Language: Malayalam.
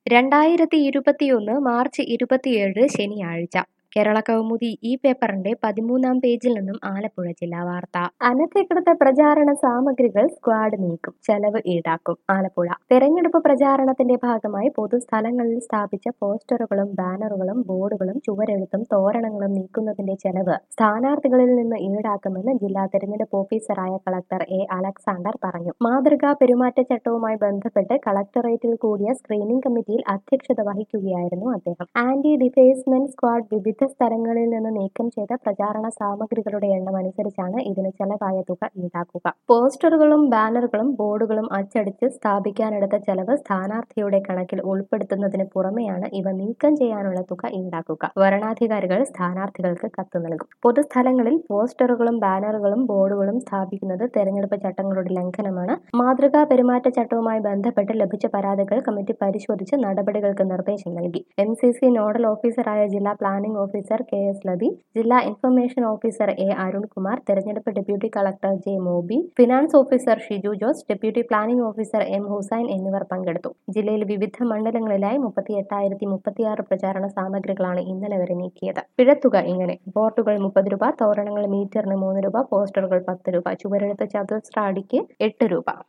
രണ്ടായിരത്തി ഇരുപത്തിയൊന്ന് മാർച്ച് ഇരുപത്തിയേഴ് ശനിയാഴ്ച കേരള കൗമുദി ഈ പേപ്പറിന്റെ പതിമൂന്നാം പേജിൽ നിന്നും ആലപ്പുഴ ജില്ലാ വാർത്ത അനധികൃത പ്രചാരണ സാമഗ്രികൾ സ്ക്വാഡ് നീക്കും ചെലവ് ഈടാക്കും ആലപ്പുഴ തെരഞ്ഞെടുപ്പ് പ്രചാരണത്തിന്റെ ഭാഗമായി പൊതുസ്ഥലങ്ങളിൽ സ്ഥാപിച്ച പോസ്റ്ററുകളും ബാനറുകളും ബോർഡുകളും ചുവരെഴുത്തും തോരണങ്ങളും നീക്കുന്നതിന്റെ ചെലവ് സ്ഥാനാർത്ഥികളിൽ നിന്ന് ഈടാക്കുമെന്ന് ജില്ലാ തെരഞ്ഞെടുപ്പ് ഓഫീസറായ കളക്ടർ എ അലക്സാണ്ടർ പറഞ്ഞു മാതൃകാ പെരുമാറ്റച്ചട്ടവുമായി ബന്ധപ്പെട്ട് കളക്ടറേറ്റിൽ കൂടിയ സ്ക്രീനിംഗ് കമ്മിറ്റിയിൽ അധ്യക്ഷത വഹിക്കുകയായിരുന്നു അദ്ദേഹം ആന്റി ഡിഫേസ്മെന്റ് സ്ക്വാഡ് വിവിധ സ്ഥലങ്ങളിൽ നിന്ന് നീക്കം ചെയ്ത പ്രചാരണ സാമഗ്രികളുടെ എണ്ണം അനുസരിച്ചാണ് ഇതിന് ചെലവായ തുക ഈടാക്കുക പോസ്റ്ററുകളും ബാനറുകളും ബോർഡുകളും അച്ചടിച്ച് സ്ഥാപിക്കാനെടുത്ത ചെലവ് സ്ഥാനാർത്ഥിയുടെ കണക്കിൽ ഉൾപ്പെടുത്തുന്നതിന് പുറമെയാണ് ഇവ നീക്കം ചെയ്യാനുള്ള തുക ഈടാക്കുക വരണാധികാരികൾ സ്ഥാനാർത്ഥികൾക്ക് കത്ത് നൽകും പൊതുസ്ഥലങ്ങളിൽ പോസ്റ്ററുകളും ബാനറുകളും ബോർഡുകളും സ്ഥാപിക്കുന്നത് തെരഞ്ഞെടുപ്പ് ചട്ടങ്ങളുടെ ലംഘനമാണ് മാതൃകാ പെരുമാറ്റച്ചട്ടവുമായി ബന്ധപ്പെട്ട് ലഭിച്ച പരാതികൾ കമ്മിറ്റി പരിശോധിച്ച് നടപടികൾക്ക് നിർദ്ദേശം നൽകി എം സി സി നോഡൽ ഓഫീസറായ ജില്ലാ planning officer K S Lathi ജില്ലാ ഇൻഫർമേഷൻ ഓഫീസർ എ അരുൺകുമാർ തെരഞ്ഞെടുപ്പ് deputy collector J Moby finance officer Shiju Jose deputy planning officer M Hussain എന്നിവർ പങ്കെടുത്തു ജില്ലയിൽ വിവിധ മണ്ഡലങ്ങളിലായി മുപ്പത്തി എട്ടായിരത്തി മുപ്പത്തിയാറ് പ്രചാരണ സാമഗ്രികളാണ് ഇന്നലെ വരെ നീക്കിയത് പിഴത്തുക ഇങ്ങനെ ബോർഡുകൾ മുപ്പത് രൂപ തോരണങ്ങൾ മീറ്ററിന് മൂന്ന് രൂപ പോസ്റ്ററുകൾ പത്ത് രൂപ ചുവരെഴുത്ത് ചതുസ്ത്ര അടിക്ക് എട്ട് രൂപ